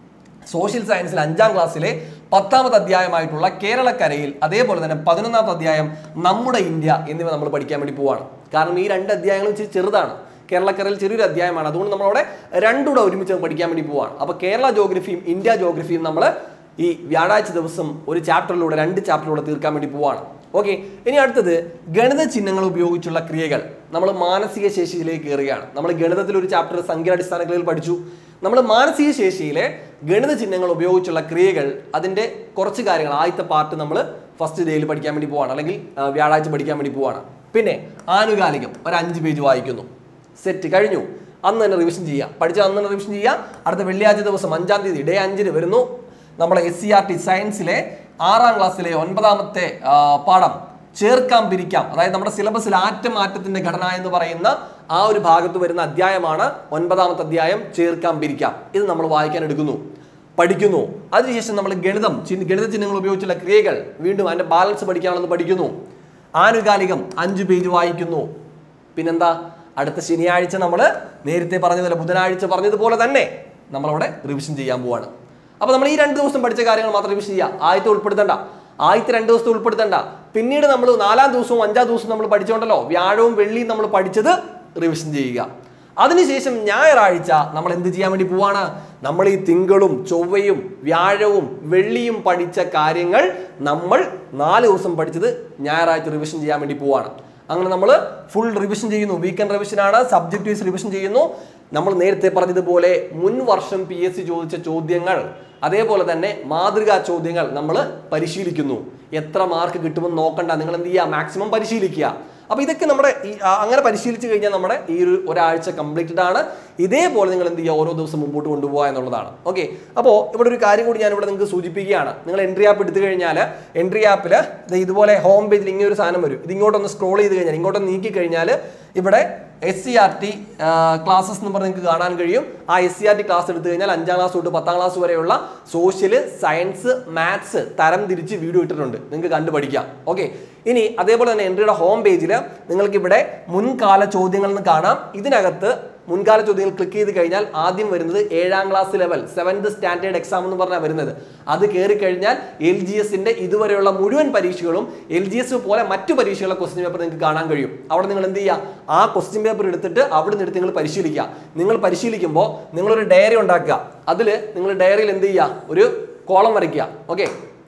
സോഷ്യൽ സയൻസിൽ അഞ്ചാം ക്ലാസ്സിലെ പത്താമത്തെ അധ്യായമായിട്ടുള്ള കേരളക്കരയിൽ അതേപോലെ തന്നെ പതിനൊന്നാമത്തെ അധ്യായം നമ്മുടെ ഇന്ത്യ എന്നിവ നമ്മൾ പഠിക്കാൻ വേണ്ടി പോവാണ് കാരണം ഈ രണ്ട് അധ്യായങ്ങളും ഇച്ചിരി ചെറുതാണ് കേരളക്കരയിൽ ചെറിയൊരു അധ്യായമാണ് അതുകൊണ്ട് നമ്മളവിടെ രണ്ടുകൂടെ ഒരുമിച്ച് പഠിക്കാൻ വേണ്ടി പോവാണ് അപ്പോൾ കേരള ജോഗ്രഫിയും ഇന്ത്യ ജോഗ്രഫിയും നമ്മൾ ഈ വ്യാഴാഴ്ച ദിവസം ഒരു ചാപ്റ്ററിലൂടെ രണ്ട് ചാപ്റ്ററിലൂടെ തീർക്കാൻ വേണ്ടി പോവാണ് ഓക്കെ ഇനി അടുത്തത് ഗണിത ചിഹ്നങ്ങൾ ഉപയോഗിച്ചുള്ള ക്രിയകൾ നമ്മൾ മാനസിക ശേഷിയിലേക്ക് കയറുകയാണ് നമ്മൾ ഗണിതത്തിൽ ഒരു ചാപ്റ്റർ സംഖ്യാടിസ്ഥാന ക്രിയകൾ പഠിച്ചു നമ്മൾ മാനസിക ശേഷിയിലെ ഗണിത ചിഹ്നങ്ങൾ ഉപയോഗിച്ചുള്ള ക്രിയകൾ അതിൻ്റെ കുറച്ച് കാര്യങ്ങൾ ആദ്യത്തെ പാർട്ട് നമ്മൾ ഫസ്റ്റ് ഡേയിൽ പഠിക്കാൻ വേണ്ടി പോവാണ് അല്ലെങ്കിൽ ആ, വ്യാഴാഴ്ച പഠിക്കാൻ വേണ്ടി പോവാണ് പിന്നെ ആനുകാലികം ഒരു അഞ്ച് പേജ് വായിക്കുന്നു സെറ്റ് കഴിഞ്ഞു അന്ന് തന്നെ റിവിഷൻ ചെയ്യുക പഠിച്ച അന്ന് തന്നെ റിവിഷൻ ചെയ്യുക അടുത്ത വെള്ളിയാഴ്ച ദിവസം അഞ്ചാം തീയതി ഡേ അഞ്ചിന് വരുന്നു നമ്മുടെ എസ് സി ആർ ടി സയൻസിലെ ആറാം ക്ലാസ്സിലെ ഒൻപതാമത്തെ ആ, പാഠം ചേർക്കാം പിരിക്കാം അതായത് നമ്മുടെ സിലബസിൽ ആറ്റം ആറ്റത്തിന്റെ ഘടന എന്ന് പറയുന്ന ആ ഒരു ഭാഗത്ത് വരുന്ന അധ്യായമാണ് ഒൻപതാമത്തെ അധ്യായം ചേർക്കാം പിരിക്കാം ഇത് നമ്മൾ വായിക്കാൻ എടുക്കുന്നു പഠിക്കുന്നു അതിനുശേഷം നമ്മൾ ഗണിതം ചിഹ്ന- ഗണിത ചിഹ്നങ്ങൾ ഉപയോഗിച്ചുള്ള ക്രിയകൾ വീണ്ടും അതിന്റെ ബാലൻസ് പഠിക്കാനുള്ളത് പഠിക്കുന്നു ആനുകാലികം അഞ്ച് പേജ് വായിക്കുന്നു പിന്നെന്താ അടുത്ത ശനിയാഴ്ച നമ്മൾ നേരത്തെ പറഞ്ഞതുപോലെ ബുധനാഴ്ച പറഞ്ഞതുപോലെ തന്നെ നമ്മളവിടെ റിവിഷൻ ചെയ്യാൻ പോവാണ് അപ്പൊ നമ്മൾ ഈ രണ്ട് ദിവസം പഠിച്ച കാര്യങ്ങൾ മാത്രം റിവിഷൻ ചെയ്യുക ആദ്യത്തെ ഉൾപ്പെടുത്തണ്ട ആദ്യത്തെ രണ്ട് ദിവസത്തെ ഉൾപ്പെടുത്തണ്ട പിന്നീട് നമ്മൾ നാലാം ദിവസവും അഞ്ചാം ദിവസവും നമ്മൾ പഠിച്ചോണ്ടല്ലോ വ്യാഴവും വെള്ളിയും നമ്മൾ പഠിച്ചത് റിവിഷൻ ചെയ്യുക അതിനുശേഷം ഞായറാഴ്ച നമ്മൾ എന്ത് ചെയ്യാൻ വേണ്ടി പോവാണ് നമ്മൾ ഈ തിങ്കളും ചൊവ്വയും വ്യാഴവും വെള്ളിയും പഠിച്ച കാര്യങ്ങൾ നമ്മൾ നാല് ദിവസം പഠിച്ചത് ഞായറാഴ്ച റിവിഷൻ ചെയ്യാൻ വേണ്ടി പോവാണ് അങ്ങനെ നമ്മൾ ഫുൾ റിവിഷൻ ചെയ്യുന്നു വീക്കെൻഡ് റിവിഷൻ ആണ് സബ്ജക്ട് വൈസ് റിവിഷൻ ചെയ്യുന്നു നമ്മൾ നേരത്തെ പറഞ്ഞതുപോലെ മുൻ വർഷം പി എസ് സി ചോദിച്ച ചോദ്യങ്ങൾ അതേപോലെ തന്നെ മാതൃകാ ചോദ്യങ്ങൾ നമ്മൾ പരിശീലിക്കുന്നു എത്ര മാർക്ക് കിട്ടുമെന്ന് നോക്കണ്ട നിങ്ങൾ എന്ത് ചെയ്യുക മാക്സിമം പരിശീലിക്കുക അപ്പൊ ഇതൊക്കെ നമ്മുടെ ഈ ആ, അങ്ങനെ പരിശീലിച്ച് കഴിഞ്ഞാൽ നമ്മുടെ ഈ ഒരു ഒരാഴ്ച കംപ്ലീറ്റഡ് ആണ് ഇതേപോലെ നിങ്ങൾ എന്ത് ചെയ്യുക ഓരോ ദിവസം മുമ്പോട്ട് കൊണ്ടുപോകുക എന്നുള്ളതാണ് ഓക്കെ അപ്പോൾ ഇവിടെ ഒരു കാര്യം കൂടി ഞാൻ ഇവിടെ നിങ്ങൾക്ക് സൂചിപ്പിക്കുകയാണ് നിങ്ങൾ എൻട്രി ആപ്പ് എടുത്തു കഴിഞ്ഞാൽ എൻട്രി ആപ്പിൽ ഇതുപോലെ ഹോം പേജിൽ ഇങ്ങനെ ഒരു സാധനം വരും ഇത് ഇങ്ങോട്ടൊന്ന് സ്ക്രോൾ ചെയ്ത് കഴിഞ്ഞാൽ ഇങ്ങോട്ടൊന്ന് നീക്കി കഴിഞ്ഞാൽ ഇവിടെ S C R T classes എന്ന് പറഞ്ഞ് നിങ്ങൾക്ക് കാണാൻ കഴിയും ആ S C R T class എടുത്തു കഴിഞ്ഞാൽ അഞ്ചാം ക്ലാസ് തൊട്ട് പത്താം ക്ലാസ് വരെയുള്ള സോഷ്യൽ സയൻസ് മാത്സ് തരം തിരിച്ച് വീഡിയോ ഇട്ടിട്ടുണ്ട് നിങ്ങൾക്ക് കണ്ടു പഠിക്കാം ഓക്കെ ഇനി അതേപോലെ തന്നെ എൻട്രിയുടെ ഹോം പേജിൽ നിങ്ങൾക്ക് ഇവിടെ മുൻകാല ചോദ്യങ്ങൾ എന്ന് കാണാം ഇതിനകത്ത് മുൻകാല ചോദ്യങ്ങൾ ക്ലിക്ക് ചെയ്ത് കഴിഞ്ഞാൽ ആദ്യം വരുന്നത് ഏഴാം class level seventh standard exam എന്ന് പറഞ്ഞാൽ വരുന്നത് അത് കയറി കഴിഞ്ഞാൽ എൽ ജി എസിന്റെ ഇതുവരെയുള്ള മുഴുവൻ പരീക്ഷകളും എൽ ജി എസ് പോലെ മറ്റു പരീക്ഷകളുടെ ക്വസ്റ്റ്യൻ പേപ്പർ നിങ്ങൾക്ക് കാണാൻ കഴിയും അവിടെ നിങ്ങൾ എന്ത് ചെയ്യുക ആ ക്വസ്റ്റ്യൻ പേപ്പർ എടുത്തിട്ട് അവിടെ നിന്ന് എടുത്ത് നിങ്ങൾ പരിശീലിക്കുക നിങ്ങൾ പരിശീലിക്കുമ്പോൾ നിങ്ങളൊരു ഡയറി ഉണ്ടാക്കുക അതിൽ നിങ്ങൾ ഡയറിയിൽ എന്ത് ചെയ്യുക ഒരു കോളം വരയ്ക്കുക ഓക്കെ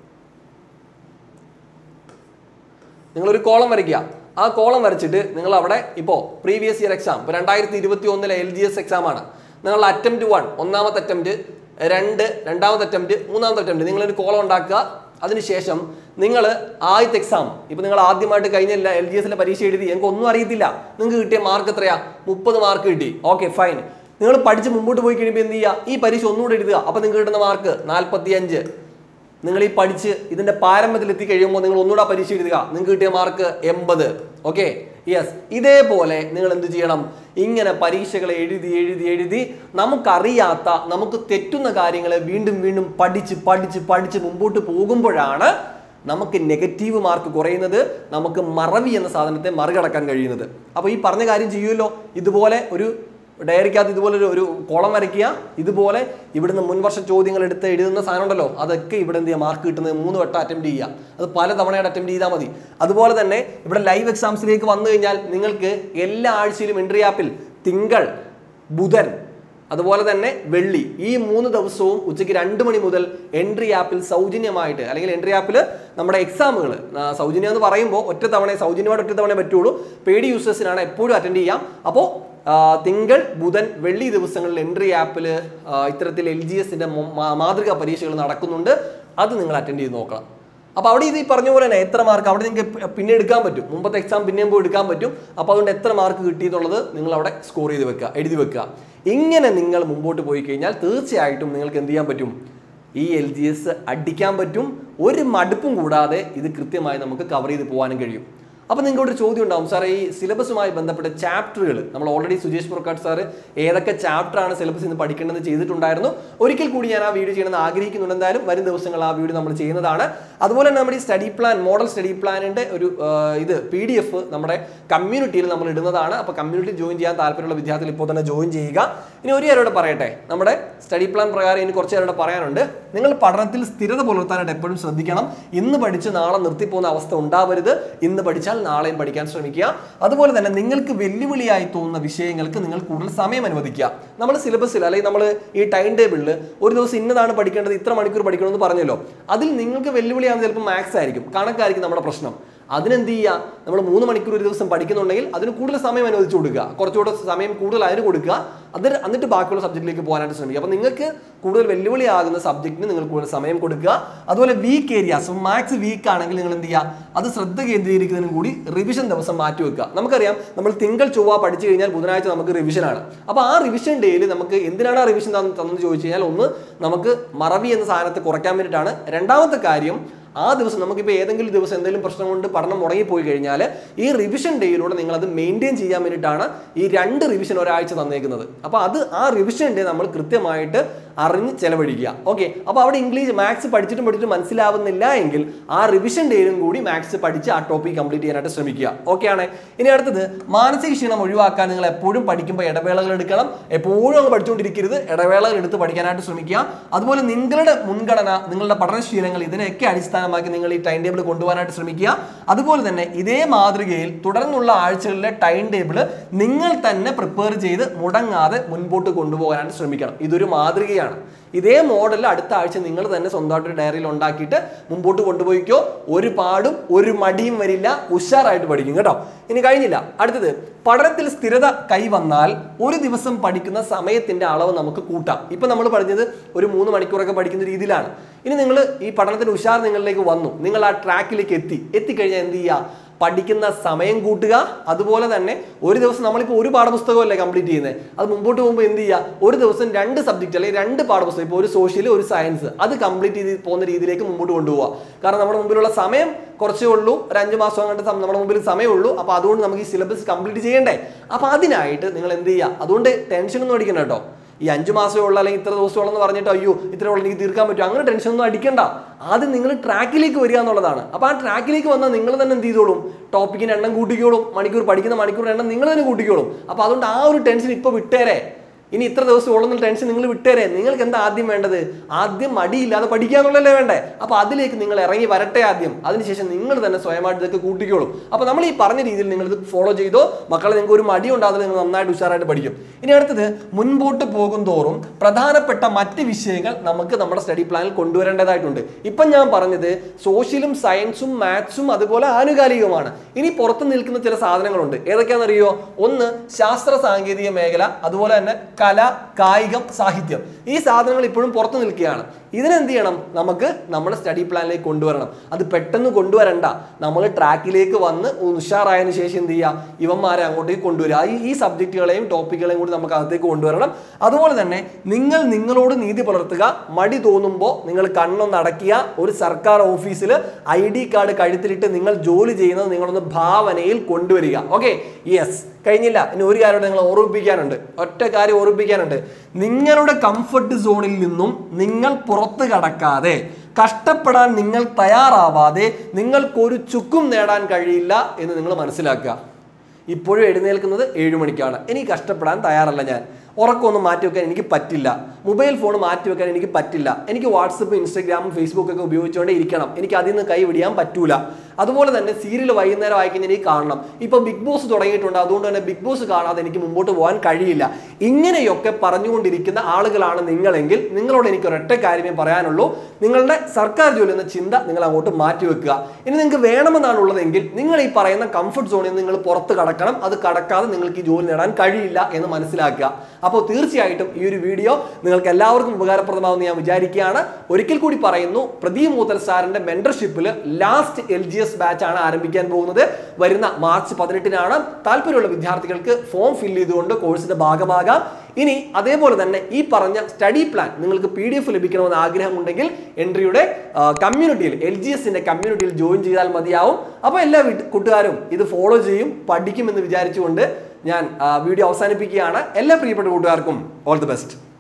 നിങ്ങളൊരു കോളം വരയ്ക്കുക ആ കോളം വരച്ചിട്ട് നിങ്ങൾ അവിടെ ഇപ്പോൾ പ്രീവിയസ് ഇയർ എക്സാം ഇപ്പോൾ രണ്ടായിരത്തി ഇരുപത്തി ഒന്നിലെ എൽ ജി എസ് എക്സാം ആണ് നിങ്ങളുടെ അറ്റംപ്റ്റ് വൺ ഒന്നാമത്തെ അറ്റംപ്റ്റ് രണ്ട് രണ്ടാമത്തെ അറ്റംപ്റ്റ് മൂന്നാമത്തെ അറ്റംപ്റ്റ് നിങ്ങളൊരു കോളം ഉണ്ടാക്കുക അതിനുശേഷം നിങ്ങൾ ആദ്യത്തെ എക്സാം ഇപ്പം നിങ്ങൾ ആദ്യമായിട്ട് കഴിഞ്ഞ എൽ ജി എസിലെ പരീക്ഷ എഴുതി എനിക്ക് ഒന്നും അറിയത്തില്ല നിങ്ങൾക്ക് കിട്ടിയ മാർക്ക് എത്രയാ മുപ്പത് മാർക്ക് കിട്ടി ഓക്കെ ഫൈൻ നിങ്ങൾ പഠിച്ച് മുമ്പോട്ട് പോയി കഴിയുമ്പോൾ എന്ത് ചെയ്യുക ഈ പരീക്ഷ ഒന്നുകൂടെ എഴുതുക അപ്പം നിങ്ങൾക്ക് കിട്ടുന്ന മാർക്ക് നാൽപ്പത്തി അഞ്ച് നിങ്ങൾ ഈ പഠിച്ച് ഇതിന്റെ പാരമ്പര്യത്തിൽ എത്തി കഴിയുമ്പോൾ നിങ്ങൾ ഒന്നുകൂടെ പരീക്ഷ എഴുതുക നിങ്ങൾക്ക് കിട്ടിയ മാർക്ക് എൺപത് ഓക്കെ യെസ് ഇതേപോലെ നിങ്ങൾ എന്ത് ചെയ്യണം ഇങ്ങനെ പരീക്ഷകൾ എഴുതി എഴുതി എഴുതി നമുക്കറിയാത്ത നമുക്ക് തെറ്റുന്ന കാര്യങ്ങളെ വീണ്ടും വീണ്ടും പഠിച്ച് പഠിച്ച് പഠിച്ച് മുമ്പോട്ട് പോകുമ്പോഴാണ് നമുക്ക് നെഗറ്റീവ് മാർക്ക് കുറയുന്നത് നമുക്ക് മറവി എന്ന സാധനത്തെ മറികടക്കാൻ കഴിയുന്നത് അപ്പോൾ ഈ പറഞ്ഞ കാര്യം ചെയ്യുമല്ലോ ഇതുപോലെ ഒരു ഡയറിക്കകത്ത് ഇതുപോലെ ഒരു ഒരു കോളം വരയ്ക്കുക ഇതുപോലെ ഇവിടുന്ന് മുൻവർഷ ചോദ്യങ്ങൾ എടുത്ത് എഴുതുന്ന സാധനം ഉണ്ടല്ലോ അതൊക്കെ ഇവിടെ എന്ത് ചെയ്യുക മാർക്ക് കിട്ടുന്നത് മൂന്ന് വട്ടം അറ്റംപ്റ്റ് ചെയ്യുക അത് പല തവണയായിട്ട് അറ്റംപ്റ്റ് ചെയ്താൽ മതി അതുപോലെ തന്നെ ഇവിടെ ലൈവ് എക്സാംസിലേക്ക് വന്നു കഴിഞ്ഞാൽ നിങ്ങൾക്ക് എല്ലാ ആഴ്ചയിലും എൻട്രി ആപ്പിൽ തിങ്കൾ ബുധൻ അതുപോലെ തന്നെ വെള്ളി ഈ മൂന്ന് ദിവസവും ഉച്ചയ്ക്ക് രണ്ട് മണി മുതൽ എൻട്രി ആപ്പിൽ സൗജന്യമായിട്ട് അല്ലെങ്കിൽ എൻട്രി ആപ്പിൽ നമ്മുടെ എക്സാമുകൾ സൗജന്യം എന്ന് പറയുമ്പോൾ ഒറ്റ തവണ സൗജന്യമായിട്ട് ഒറ്റ തവണ പറ്റുള്ളൂ പെയ്ഡ് യൂസേഴ്സിനാണ് എപ്പോഴും അറ്റൻഡ് ചെയ്യാം അപ്പോൾ തിങ്കൾ ബുധൻ വെള്ളി ദിവസങ്ങളിൽ എൻട്രി ആപ്പിൽ ഇത്തരത്തിൽ എൽ ജി എസിന്റെ മാതൃകാ പരീക്ഷകൾ നടക്കുന്നുണ്ട് അത് നിങ്ങൾ അറ്റൻഡ് ചെയ്ത് നോക്കണം അപ്പോൾ അവിടെ ഇത് ഈ പറഞ്ഞ പോലെ തന്നെ എത്ര മാർക്ക് അവിടെ നിങ്ങൾക്ക് പിന്നെ എടുക്കാൻ പറ്റും മുമ്പത്തെ എക്സാം പിന്നെയും പോയി എടുക്കാൻ പറ്റും അപ്പോൾ അതുകൊണ്ട് എത്ര മാർക്ക് കിട്ടി എന്നുള്ളത് നിങ്ങൾ അവിടെ സ്കോർ ചെയ്ത് വെക്കുക എഴുതി വെക്കുക ഇങ്ങനെ നിങ്ങൾ മുമ്പോട്ട് പോയി കഴിഞ്ഞാൽ തീർച്ചയായിട്ടും നിങ്ങൾക്ക് എന്ത് ചെയ്യാൻ പറ്റും ഈ എൽ ജി എസ് അടിക്കാൻ പറ്റും ഒരു മടുപ്പും കൂടാതെ ഇത് കൃത്യമായി നമുക്ക് കവർ ചെയ്ത് പോകാനും കഴിയും അപ്പോൾ നിങ്ങൾക്ക് ഒരു ചോദ്യം ഉണ്ടാവും സാറേ ഈ സിലബസുമായി ബന്ധപ്പെട്ട ചാപ്റ്ററുകൾ നമ്മൾ ഓൾറെഡി സുജേഷ് പുറക്കാട് സാറ് ഏതൊക്കെ ചാപ്റ്ററാണ് സിലബസ് ഇന്ന് പഠിക്കേണ്ടത് ചെയ്തിട്ടുണ്ടായിരുന്നു ഒരിക്കൽ കൂടി ഞാൻ ആ വീഡിയോ ചെയ്യണമെന്ന് ആഗ്രഹിക്കുന്നുണ്ട് എന്തായാലും വരും ദിവസങ്ങൾ ആ വീഡിയോ നമ്മൾ ചെയ്യുന്നതാണ് അതുപോലെ തന്നെ നമ്മുടെ ഈ സ്റ്റഡി പ്ലാൻ മോഡൽ സ്റ്റഡി പ്ലാനിൻ്റെ ഒരു ആ, ഇത് പി ഡി എഫ് നമ്മുടെ കമ്മ്യൂണിറ്റിയിൽ നമ്മൾ ഇടുന്നതാണ് അപ്പോൾ കമ്മ്യൂണിറ്റി ജോയിൻ ചെയ്യാൻ താല്പര്യമുള്ള വിദ്യാർത്ഥികൾ ഇപ്പോൾ തന്നെ ജോയിൻ ചെയ്യുക ഇനി ഒരു കാര്യം കൂടെ പറയട്ടെ നമ്മുടെ സ്റ്റഡി പ്ലാൻ പ്രകാരം ഇനി കുറച്ച് കാര്യം കൂടെ പറയാനുണ്ട് നിങ്ങൾ പഠനത്തിൽ സ്ഥിരത പുലർത്താനായിട്ട് എപ്പോഴും ശ്രദ്ധിക്കണം ഇന്ന് പഠിച്ച് നാളെ നിർത്തിപ്പോകുന്ന അവസ്ഥ ഉണ്ടാവരുത് ഇന്ന് പഠിച്ചാൽ നാളെയും പഠിക്കാൻ ശ്രമിക്കുക അതുപോലെ തന്നെ നിങ്ങൾക്ക് വെല്ലുവിളിയായി തോന്നുന്ന വിഷയങ്ങൾക്ക് നിങ്ങൾ കൂടുതൽ സമയം അനുവദിക്കുക നമ്മൾ സിലബസിൽ അല്ലെങ്കിൽ നമ്മൾ ഈ ടൈം ടേബിളിൽ ഒരു ദിവസം ഇന്നതാണ് പഠിക്കേണ്ടത് ഇത്ര മണിക്കൂർ പഠിക്കണമെന്ന് പറഞ്ഞല്ലോ അതിൽ നിങ്ങൾക്ക് വെല്ലുവിളിയാകുന്നത് ചിലപ്പോൾ മാത്സ് ആയിരിക്കും കണക്കായിരിക്കും നമ്മുടെ പ്രശ്നം അതിനെന്ത് ചെയ്യുക നമ്മൾ മൂന്ന് മണിക്കൂർ ഒരു ദിവസം പഠിക്കുന്നുണ്ടെങ്കിൽ അതിന് കൂടുതൽ സമയം അനുവദിച്ചു കൊടുക്കുക കുറച്ചുകൂടെ സമയം കൂടുതൽ അതിന് കൊടുക്കുക അത് എന്നിട്ട് ബാക്കിയുള്ള സബ്ജക്റ്റിലേക്ക് പോകാനായിട്ട് ശ്രമിക്കുക അപ്പോൾ നിങ്ങൾക്ക് കൂടുതൽ വെല്ലുവിളിയാകുന്ന സബ്ജക്റ്റിന് നിങ്ങൾ കൂടുതൽ സമയം കൊടുക്കുക അതുപോലെ വീക്ക് ഏരിയാസ് മാത്സ് വീക്ക് ആണെങ്കിൽ നിങ്ങൾ എന്ത് ചെയ്യുക അത് ശ്രദ്ധ കേന്ദ്രീകരിക്കുന്നതിനും കൂടി റിവിഷൻ ദിവസം മാറ്റി വെക്കുക നമുക്കറിയാം നമ്മൾ തിങ്കൾ ചൊവ്വ പഠിച്ചു കഴിഞ്ഞാൽ ബുധനാഴ്ച നമുക്ക് റിവിഷനാണ് അപ്പോൾ ആ റിവിഷൻ ഡേയിൽ നമുക്ക് എന്തിനാണ് ആ റിവിഷൻ തന്നെന്ന് ചോദിച്ചു കഴിഞ്ഞാൽ ഒന്ന് നമുക്ക് മറവി എന്ന സാധനത്തെ കുറയ്ക്കാൻ വേണ്ടിയിട്ടാണ് രണ്ടാമത്തെ കാര്യം ആ ദിവസം നമുക്കിപ്പോൾ ഏതെങ്കിലും ദിവസം എന്തെങ്കിലും പ്രശ്നം കൊണ്ട് പഠനം മുടങ്ങിപ്പോയി കഴിഞ്ഞാൽ ഈ റിവിഷൻ ഡേയിലൂടെ നിങ്ങൾ അത് മെയിൻറ്റെയിൻ ചെയ്യാൻ വേണ്ടിയിട്ടാണ് ഈ രണ്ട് റിവിഷൻ ഒരാഴ്ച തന്നേക്കുന്നത് അപ്പോൾ അത് ആ റിവിഷൻ ഡേ നമ്മൾ കൃത്യമായിട്ട് അറിഞ്ഞ് ചെലവഴിക്കുക ഓക്കെ അപ്പോൾ അവിടെ ഇംഗ്ലീഷ് മാത്സ് പഠിച്ചിട്ടും പഠിച്ചിട്ടും മനസ്സിലാവുന്നില്ല എങ്കിൽ ആ റിവിഷൻ ഡേയിലും കൂടി മാത്സ് പഠിച്ച് ആ ടോപ്പിക് കംപ്ലീറ്റ് ചെയ്യാനായിട്ട് ശ്രമിക്കുക ഓക്കെ ആണ് ഇനി അടുത്തത് മാനസിക ക്ഷീണം ഒഴിവാക്കാൻ നിങ്ങൾ എപ്പോഴും പഠിക്കുമ്പോൾ ഇടവേളകൾ എടുക്കണം എപ്പോഴും അങ്ങ് പഠിച്ചുകൊണ്ടിരിക്കരുത് ഇടവേളകൾ എടുത്ത് പഠിക്കാനായിട്ട് ശ്രമിക്കുക അതുപോലെ നിങ്ങളുടെ മുൻഗണന നിങ്ങളുടെ പഠനശീലങ്ങൾ ഇതിനെയൊക്കെ അടിസ്ഥാനമാക്കി നിങ്ങൾ ഈ ടൈം ടേബിൾ കൊണ്ടുപോകാനായിട്ട് ശ്രമിക്കുക അതുപോലെ തന്നെ ഇതേ മാതൃകയിൽ തുടർന്നുള്ള ആഴ്ചകളിലെ ടൈം ടേബിൾ നിങ്ങൾ തന്നെ പ്രിപ്പയർ ചെയ്ത് മുടങ്ങാതെ മുൻപോട്ട് കൊണ്ടുപോകാനായിട്ട് ശ്രമിക്കണം ഇതൊരു മാതൃകയാണ് ഇതേ മോഡൽ അടുത്ത ആഴ്ച നിങ്ങൾ തന്നെ സ്വന്തമായിട്ട് ഡയറിയിൽ ഉണ്ടാക്കിയിട്ട് മുമ്പോട്ട് കൊണ്ടുപോയിക്കോ ഒരു പാടും ഒരു മടിയും വരില്ല ഉഷാറായിട്ട് പഠിക്കും കേട്ടോ ഇനി കഴിഞ്ഞില്ല അടുത്തത് പഠനത്തിൽ സ്ഥിരത കൈവന്നാൽ ഒരു ദിവസം പഠിക്കുന്ന സമയത്തിന്റെ അളവ് നമുക്ക് കൂട്ടാം ഇപ്പൊ നമ്മൾ പറഞ്ഞത് ഒരു മൂന്ന് മണിക്കൂറൊക്കെ പഠിക്കുന്ന രീതിയിലാണ് ഇനി നിങ്ങൾ ഈ പഠനത്തിന്റെ ഉഷാർ നിങ്ങളിലേക്ക് വന്നു നിങ്ങൾ ആ ട്രാക്കിലേക്ക് എത്തി എത്തിക്കഴിഞ്ഞാൽ എന്ത് ചെയ്യുക പഠിക്കുന്ന സമയം കൂട്ടുക അതുപോലെ തന്നെ ഒരു ദിവസം നമ്മളിപ്പോൾ ഒരു പാഠപുസ്തകമല്ലേ കംപ്ലീറ്റ് ചെയ്യുന്നത് അത് മുമ്പോട്ട് പോകുമ്പോൾ എന്ത് ചെയ്യുക ഒരു ദിവസം രണ്ട് സബ്ജക്റ്റ് അല്ലെങ്കിൽ രണ്ട് പാഠപുസ്തകം ഇപ്പോൾ ഒരു സോഷ്യൽ ഒരു സയൻസ് അത് കംപ്ലീറ്റ് ചെയ്ത് പോകുന്ന രീതിയിലേക്ക് മുമ്പോട്ട് കൊണ്ടുപോകുക കാരണം നമ്മുടെ മുമ്പിലുള്ള സമയം കുറച്ചേ ഉള്ളൂ ഒരു അഞ്ച് മാസം കണ്ട് നമ്മുടെ മുമ്പിൽ സമയമുള്ളൂ അപ്പോൾ അതുകൊണ്ട് നമുക്ക് ഈ സിലബസ് കംപ്ലീറ്റ് ചെയ്യണ്ടേ അപ്പോൾ അതിനായിട്ട് നിങ്ങൾ എന്ത് ചെയ്യുക അതുകൊണ്ട് ടെൻഷനൊന്നും അടിക്കണം കേട്ടോ ഈ അഞ്ച് മാസമേ ഉള്ളൂ അല്ലെങ്കിൽ ഇത്ര ദിവസമുള്ളൂ എന്ന് പറഞ്ഞിട്ട് അയ്യോ ഇത്ര ഉള്ളൂ എനിക്ക് തീർക്കാൻ പറ്റും അങ്ങനെ ടെൻഷൻ ഒന്നും അടിക്കണ്ട ആദ്യം നിങ്ങൾ ട്രാക്കിലേക്ക് വരിക എന്നുള്ളതാണ് അപ്പോൾ ആ ട്രാക്കിലേക്ക് വന്നാൽ നിങ്ങൾ തന്നെ എന്ത് ചെയ്തോളും ടോപ്പിക്കിന് എണ്ണം കൂട്ടിക്കോളും മണിക്കൂർ പഠിക്കുന്ന മണിക്കൂർ എണ്ണം നിങ്ങൾ തന്നെ കൂട്ടിക്കോളും അപ്പോൾ അതുകൊണ്ട് ആ ഒരു ടെൻഷൻ ഇപ്പോൾ വിട്ടേരെ ഇനി ഇത്ര ദിവസം ഉള്ളെന്ന ടെൻഷൻ നിങ്ങൾ വിട്ടേരെ നിങ്ങൾക്ക് എന്താ ആദ്യം വേണ്ടത് ആദ്യം മടിയില്ലാതെ പഠിക്കാന്നുള്ളല്ലേ വേണ്ടേ അപ്പോൾ അതിലേക്ക് നിങ്ങൾ ഇറങ്ങി വരട്ടെ ആദ്യം അതിനുശേഷം നിങ്ങൾ തന്നെ സ്വയമായിട്ട് ഇതൊക്കെ കൂട്ടിക്കോളും അപ്പോൾ നമ്മൾ ഈ പറഞ്ഞ രീതിയിൽ നിങ്ങൾ ഇത് ഫോളോ ചെയ്തോ മക്കളെ നിങ്ങൾക്ക് ഒരു മടി ഉണ്ടാകാതെ നിങ്ങൾ നന്നായിട്ട് ഉഷാറായിട്ട് പഠിക്കും ഇനി അടുത്തത് മുൻപോട്ട് പോകും തോറും പ്രധാനപ്പെട്ട മറ്റ് വിഷയങ്ങൾ നമുക്ക് നമ്മുടെ സ്റ്റഡി പ്ലാനിൽ കൊണ്ടുവരേണ്ടതായിട്ടുണ്ട് ഇപ്പം ഞാൻ പറഞ്ഞത് സോഷ്യലും സയൻസും മാത്സും അതുപോലെ ആനുകാലികവുമാണ് ഇനി പുറത്ത് നിൽക്കുന്ന ചില സാധനങ്ങളുണ്ട് ഏതൊക്കെയാണെന്നറിയോ ഒന്ന് ശാസ്ത്ര സാങ്കേതിക മേഖല അതുപോലെ തന്നെ കല കായികം സാഹിത്യം ഈ സാധനങ്ങൾ ഇപ്പോഴും പുറത്തു നിൽക്കുകയാണ് ഇതിനെന്ത് ചെയ്യണം നമുക്ക് നമ്മുടെ സ്റ്റഡി പ്ലാനിലേക്ക് കൊണ്ടുവരണം അത് പെട്ടെന്ന് കൊണ്ടുവരണ്ട നമ്മൾ ട്രാക്കിലേക്ക് വന്ന് ഉഷാറായതിനു ശേഷം എന്ത് ചെയ്യുക ഇവന്മാരെ അങ്ങോട്ടേക്ക് കൊണ്ടുവരിക ഈ ഈ സബ്ജക്റ്റുകളെയും ടോപ്പിക്കുകളെയും കൂടി നമുക്ക് അകത്തേക്ക് കൊണ്ടുവരണം അതുപോലെ തന്നെ നിങ്ങൾ നിങ്ങളോട് നീതി പുലർത്തുക മടി തോന്നുമ്പോൾ നിങ്ങൾ കണ്ണൊന്ന് അടയ്ക്കുക ഒരു സർക്കാർ ഓഫീസിൽ ഐ ഡി കാർഡ് കഴുത്തിലിട്ട് നിങ്ങൾ ജോലി ചെയ്യുന്നത് നിങ്ങളൊന്ന് ഭാവനയിൽ കൊണ്ടുവരിക ഓക്കെ യെസ് കഴിഞ്ഞില്ല ഇനി ഒരു കാര്യം നിങ്ങൾ ഓർമ്മിപ്പിക്കാനുണ്ട് ഒറ്റ കാര്യം ഓർമ്മിപ്പിക്കാനുണ്ട് നിങ്ങളുടെ കംഫർട്ട് സോണിൽ നിന്നും നിങ്ങൾ പുറത്ത് കടക്കാതെ കഷ്ടപ്പെടാൻ നിങ്ങൾ തയ്യാറാവാതെ നിങ്ങൾക്കൊരു ചുക്കും നേടാൻ കഴിയില്ല എന്ന് നിങ്ങൾ മനസ്സിലാക്കുക ഇപ്പോഴും എഴുന്നേൽക്കുന്നത് ഏഴു മണിക്കാണ് എനിക്ക് കഷ്ടപ്പെടാൻ തയ്യാറല്ല ഞാൻ ഉറക്കമൊന്നും മാറ്റി വെക്കാൻ എനിക്ക് പറ്റില്ല മൊബൈൽ ഫോൺ മാറ്റി വെക്കാൻ എനിക്ക് പറ്റില്ല എനിക്ക് വാട്സപ്പ് ഇൻസ്റ്റാഗ്രാമും ഫേസ്ബുക്കും ഒക്കെ ഉപയോഗിച്ചുകൊണ്ടേ ഇരിക്കണം എനിക്ക് അതിൽ നിന്ന് കൈ പിടിയാൻ പറ്റൂല അതുപോലെ തന്നെ സീരിയൽ വൈകുന്നേരം വായിക്കുന്ന എനിക്ക് കാണണം ഇപ്പൊ ബിഗ് ബോസ് തുടങ്ങിയിട്ടുണ്ട് അതുകൊണ്ട് തന്നെ ബിഗ് ബോസ് കാണാതെ എനിക്ക് മുമ്പോട്ട് പോകാൻ കഴിയില്ല ഇങ്ങനെയൊക്കെ പറഞ്ഞുകൊണ്ടിരിക്കുന്ന ആളുകളാണ് നിങ്ങളെങ്കിൽ നിങ്ങളോട് എനിക്ക് ഒരൊറ്റ കാര്യമേ പറയാനുള്ളൂ നിങ്ങളുടെ സർക്കാർ ജോലി എന്ന ചിന്ത നിങ്ങൾ അങ്ങോട്ട് മാറ്റി വെക്കുക ഇനി നിങ്ങൾക്ക് വേണമെന്നാണ് ഉള്ളതെങ്കിൽ നിങ്ങൾ ഈ പറയുന്ന കംഫർട്ട് സോണിൽ നിന്ന് നിങ്ങൾ പുറത്ത് കടക്കണം അത് കടക്കാതെ നിങ്ങൾക്ക് ഈ ജോലി നേടാൻ കഴിയില്ല എന്ന് മനസ്സിലാക്കുക അപ്പോൾ തീർച്ചയായിട്ടും ഈ ഒരു വീഡിയോ നിങ്ങൾക്ക് എല്ലാവർക്കും ഉപകാരപ്രദമാവുമെന്ന് ഞാൻ വിചാരിക്കുകയാണ് ഒരിക്കൽ കൂടി പറയുന്നു പ്രദീപ് മൂത്തൽ സാറിന്റെ മെന്റർഷിപ്പിൽ last L G S batch ആണ് ആരംഭിക്കാൻ പോകുന്നത് വരുന്ന മാർച്ച് പതിനെട്ടിനാണ് താല്പര്യമുള്ള വിദ്യാർത്ഥികൾക്ക് ഫോം ഫില്ല് ചെയ്തുകൊണ്ട് കോഴ്സിന്റെ ഭാഗമാകാം ഇനി അതേപോലെ തന്നെ ഈ പറഞ്ഞ സ്റ്റഡി പ്ലാൻ നിങ്ങൾക്ക് പി ഡി എഫ് ലഭിക്കണമെന്ന് ആഗ്രഹമുണ്ടെങ്കിൽ എൻട്രിയുടെ കമ്മ്യൂണിറ്റിയിൽ എൽ ജി എസിന്റെ കമ്മ്യൂണിറ്റിയിൽ ജോയിൻ ചെയ്താൽ മതിയാവും അപ്പോൾ എല്ലാ വീട്ട് കൂട്ടുകാരും ഇത് ഫോളോ ചെയ്യും പഠിക്കുമെന്ന് വിചാരിച്ചുകൊണ്ട് ഞാൻ ആ, വീഡിയോ അവസാനിപ്പിക്കുകയാണ് എല്ലാ പ്രിയപ്പെട്ട കൂട്ടുകാർക്കും ഓൾ ദി ബെസ്റ്റ്